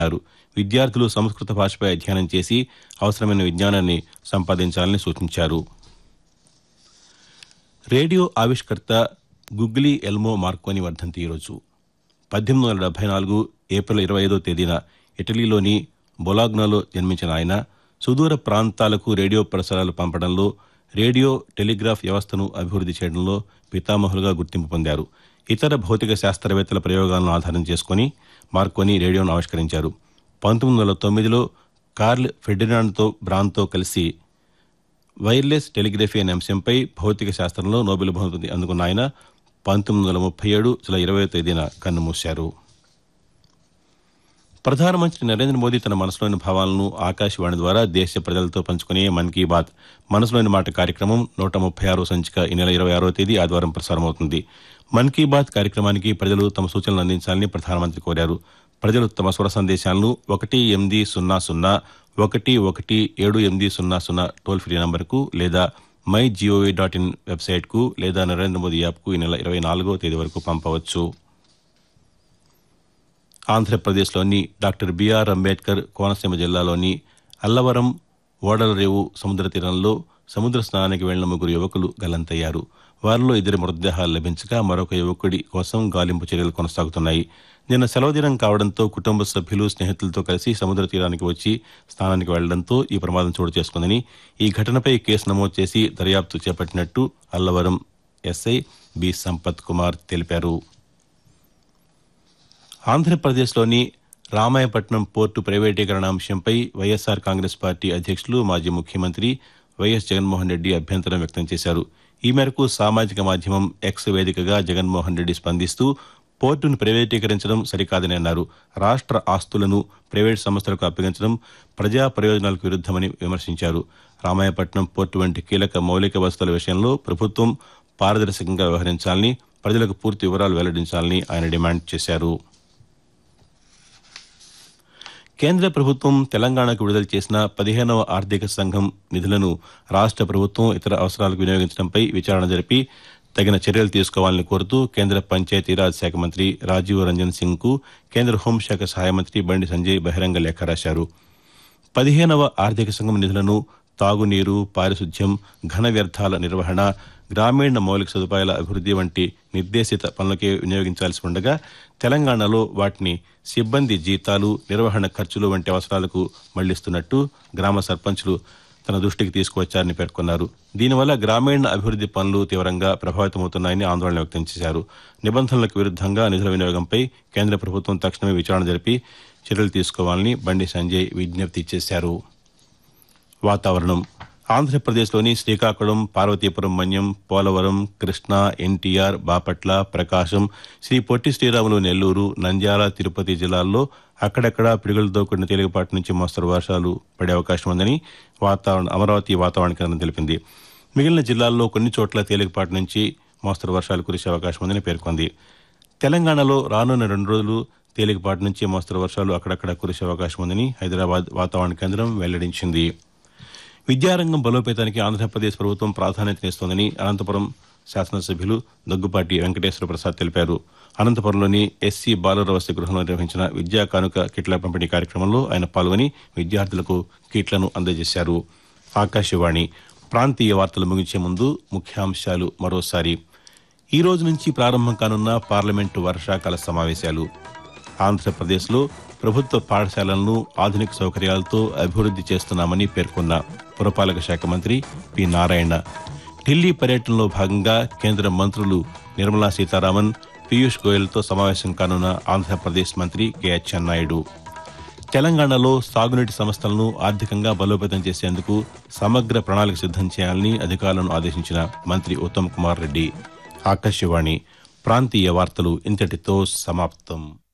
అన్నారు విద్యార్థులు సంస్కృత భాషపై అధ్యయనం చేసి అవసరమైన విజ్ఞానాన్ని సంపాదించాలని సూచించారు రేడియో ఆవిష్కర్త గుగ్లీ ఎల్మో మార్కోని వర్ధంతి ఈరోజు పద్దెనిమిది వందల డెబ్బై నాలుగు ఏప్రిల్ ఇరవై ఐదో తేదీన ఇటలీలోని బొలాగ్నాలో జన్మించిన ఆయన సుదూర ప్రాంతాలకు రేడియో ప్రసారాలు పంపడంలో రేడియో టెలిగ్రాఫ్ వ్యవస్థను అభివృద్ధి చేయడంలో పితామహులుగా గుర్తింపు పొందారు ఇతర భౌతిక శాస్త్రవేత్తల ప్రయోగాలను ఆధారం చేసుకుని మార్కోని రేడియోను ఆవిష్కరించారు పంతొమ్మిది వందల తొమ్మిదిలో కార్ల్ ఫెర్డినాండ్తో బ్రాన్తో కలిసి వైర్లెస్ టెలిగ్రఫీ అనే అంశంపై భౌతిక శాస్త్రంలో నోబెల్ బహుమతి అందుకున్న ఆయన పంతొమ్మిది వందల ముప్పై ఏడు జులై ఇరవై తేదీన కన్నుమూశారు ప్రధానమంత్రి నరేంద్ర మోదీ తన మనసులోని భావాలను ఆకాశవాణి ద్వారా దేశ ప్రజలతో పంచుకునే మన్ కీ బాత్ మనసులోని మాట కార్యక్రమం నూట ముప్పై ఆరో సంచిక ఈ నెల ఇరవై ఆరో తేదీ ఆదివారం ప్రసారమవుతుంది మన్ కీ బాత్ కార్యక్రమానికి ప్రజలు తమ సూచనలు అందించాలని ప్రధానమంత్రి కోరారు ప్రజలు తమ స్వర సందేశాలను ఒకటి ఎనిమిది సున్నా సున్నా ఒకటి ఒకటి ఏడు ఎనిమిది సున్నా సున్నా టోల్ ఫ్రీ నంబర్కు లేదా మై జీఓవీ డాట్ ఇన్ వెబ్సైట్కు లేదా నరేంద్ర మోదీ యాప్కు ఈ నెల ఇరవై నాలుగో తేదీ వరకు పంపవచ్చు ఆంధ్రప్రదేశ్లోని డాక్టర్ బిఆర్ అంబేద్కర్ కోనసీమ జిల్లాలోని అల్లవరం ఓడలరేవు సముద్ర తీరంలో సముద్ర స్నానానికి వెళ్లిన ముగ్గురు యువకులు గల్లంతయ్యారు వారిలో ఇద్దరి మృతదేహాలు లభించగా మరొక యువకుడి కోసం గాలింపు చర్యలు కొనసాగుతున్నాయి నిన్న సెలవు దినం కావడంతో కుటుంబ సభ్యులు స్నేహితులతో కలిసి సముద్ర తీరానికి వచ్చి స్నానానికి వెళ్లడంతో ఈ ప్రమాదం చోటు చేసుకుందని ఈ ఘటనపై కేసు నమోదు చేసి దర్యాప్తు చేపట్టినట్టు అల్లవరం ఎస్ఐ బి సంపత్ కుమార్ తెలిపారు ఆంధ్రప్రదేశ్లోని రామాయపట్నం పోర్టు ప్రైవేటీకరణ అంశంపై వైఎస్సార్ కాంగ్రెస్ పార్టీ అధ్యక్షులు మాజీ ముఖ్యమంత్రి వైఎస్ జగన్మోహన్ రెడ్డి అభ్యంతరం వ్యక్తం చేశారు ఈ మేరకు సామాజిక మాధ్యమం ఎక్స్ వేదికగా జగన్మోహన్ రెడ్డి స్పందిస్తూ పోర్టును ప్రైవేటీకరించడం సరికాదని అన్నారు రాష్ట్ర ఆస్తులను ప్రైవేట్ సంస్థలకు అప్పగించడం ప్రజా ప్రయోజనాలకు విరుద్దమని విమర్శించారు రామాయపట్నం పోర్టు వంటి కీలక మౌలిక వసతుల విషయంలో ప్రభుత్వం పారదర్శకంగా వ్యవహరించాలని ప్రజలకు పూర్తి వివరాలు వెల్లడించాలని ఆయన డిమాండ్ చేశారు కేంద్ర ప్రభుత్వం తెలంగాణకు విడుదల చేసిన పదిహేనవ ఆర్థిక సంఘం నిధులను రాష్ట్ర ప్రభుత్వం ఇతర అవసరాలకు వినియోగించడంపై విచారణ జరిపి తగిన చర్యలు తీసుకోవాలని కోరుతూ కేంద్ర పంచాయతీరాజ్ శాఖ మంత్రి రాజీవ్ రంజన్ సింగ్ కు కేంద్ర హోంశాఖ సహాయ మంత్రి బండి సంజయ్ బహిరంగ లేఖ రాశారు పదిహేనవ ఆర్థిక సంఘం నిధులను తాగునీరు పారిశుధ్యం ఘన వ్యర్థాల నిర్వహణ గ్రామీణ మౌలిక సదుపాయాల అభివృద్ధి వంటి నిర్దేశిత పనులకే వినియోగించాల్సి ఉండగా తెలంగాణలో వాటిని సిబ్బంది జీతాలు నిర్వహణ ఖర్చులు వంటి అవసరాలకు మళ్లిస్తున్నట్టు గ్రామ సర్పంచ్లు తన దృష్టికి తీసుకువచ్చారని పేర్కొన్నారు దీనివల్ల గ్రామీణ అభివృద్ధి పనులు తీవ్రంగా ప్రభావితమవుతున్నాయని ఆందోళన వ్యక్తం చేశారు నిబంధనలకు విరుద్ధంగా నిధుల వినియోగంపై కేంద్ర ప్రభుత్వం తక్షణమే విచారణ జరిపి చర్యలు తీసుకోవాలని బండి సంజయ్ విజ్ఞప్తి చేశారు వాతావరణం ఆంధ్రప్రదేశ్లోని శ్రీకాకుళం పార్వతీపురం మన్యం పోలవరం కృష్ణా ఎన్టీఆర్ బాపట్ల ప్రకాశం శ్రీ పొట్టి శ్రీరాములు నెల్లూరు నంద్యాల తిరుపతి జిల్లాల్లో అక్కడక్కడా పిడుగులతో కూడిన తేలికపాటి నుంచి మోస్తరు వర్షాలు పడే అవకాశం ఉందని వాతావరణ అమరావతి వాతావరణ కేంద్రం తెలిపింది మిగిలిన జిల్లాల్లో కొన్ని చోట్ల తేలికపాటి నుంచి మోస్తరు వర్షాలు కురిసే అవకాశం ఉందని పేర్కొంది తెలంగాణలో రానున్న రెండు రోజులు తేలికపాటి నుంచి మోస్తరు వర్షాలు అక్కడక్కడ కురిసే అవకాశం ఉందని హైదరాబాద్ వాతావరణ కేంద్రం వెల్లడించింది విద్యారంగం బలోపేతానికి ఆంధ్రప్రదేశ్ ప్రభుత్వం ప్రాధాన్యతనిస్తోందని అనంతపురం శాసనసభ్యులు దగ్గుపాటి వెంకటేశ్వర ప్రసాద్ తెలిపారు అనంతపురంలోని ఎస్సీ బాలుర వసతి గృహంలో నిర్వహించిన విద్యా కానుక కిట్ల పంపిణీ కార్యక్రమంలో ఆయన పాల్గొని విద్యార్థులకు కిట్లను అందజేశారు ఆకాశవాణి ప్రాంతీయ వార్తలు ముగించే ముందు ముఖ్యాంశాలు మరోసారి ఈ రోజు నుంచి ప్రారంభం కానున్న పార్లమెంటు వర్షాకాల సమావేశాలు ఆంధ్రప్రదేశ్లో ప్రభుత్వ పాఠశాలలను ఆధునిక సౌకర్యాలతో అభివృద్ధి చేస్తున్నామని పేర్కొన్న పురపాలక శాఖ మంత్రి పి నారాయణ ఢిల్లీ పర్యటనలో భాగంగా కేంద్ర మంత్రులు నిర్మలా సీతారామన్ పీయూష్ గోయల్తో సమావేశం కానున్న ఆంధ్రప్రదేశ్ మంత్రి కె అచ్చెన్నాయుడు తెలంగాణలో సాగునీటి సంస్థలను ఆర్థికంగా బలోపేతం చేసేందుకు సమగ్ర ప్రణాళిక సిద్దం చేయాలని అధికారులను ఆదేశించిన మంత్రి ఉత్తమ్ కుమార్ రెడ్డి ఆకాశవాణి ప్రాంతీయ వార్తలు ఇంతటితో సమాప్తం